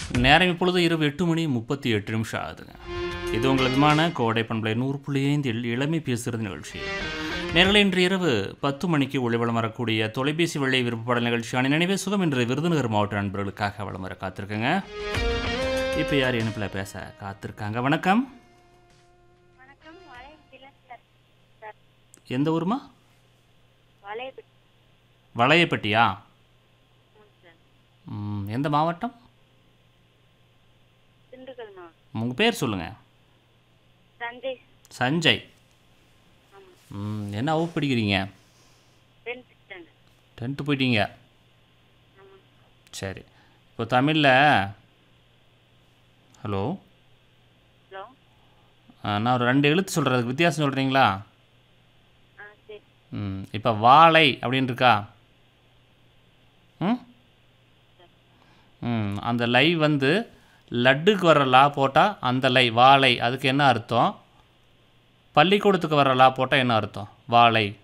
நேரம் இப்பொழுது இரவு எட்டு மணி முப்பத்தி எட்டு நிமிஷம் ஆகுதுங்க இது உங்கள் விமான கோடை பண்பலை நூறு புள்ளி ஐந்தில் இளமை பேசுகிறது நிகழ்ச்சி நேரில் இன்று இரவு பத்து மணிக்கு ஒளிவளம் வரக்கூடிய தொலைபேசி வெள்ளை விருப்பப்பாடல் நிகழ்ச்சியான நினைவே சுகம் இன்று விருதுநகர் மாவட்ட நண்பர்களுக்காக வளம் வர காத்திருக்கேங்க இப்போ யார் இணைப்பில் பேச காத்திருக்காங்க வணக்கம் வணக்கம் வளையபட்டியில சார் சார் எந்த ஊருமா வளையபட்டி வளையப்பட்டியா ஆமாம் சார் ம், எந்த மாவட்டம் திண்டுக்கல் மாவட்டம் உங்கள் பேர் சொல்லுங்கள் சஞ்சய் சஞ்சய் ஆமாம் ம், என்ன வகுப்பு படிக்கிறீங்க டென்த் ஸ்டாண்டர்ட் டென்த்து போயிட்டீங்க ஆமாம் சரி இப்போ தமிழில் ஹலோ ஹலோ ஆ, நான் ஒரு ரெண்டு எழுத்து சொல்கிறதுக்கு வித்தியாசம் சொல்கிறீங்களா ஆ சரி ம் இப்போ வாழை அப்படின்னு இருக்கா ம் ம் அந்த லை வந்து லட்டுக்கு வர்ற லா போட்டால் அந்த லை வாழை அதுக்கு என்ன அர்த்தம் பள்ளிக்கூடத்துக்கு வர்ற லா போட்டால் என்ன அர்த்தம் வாழை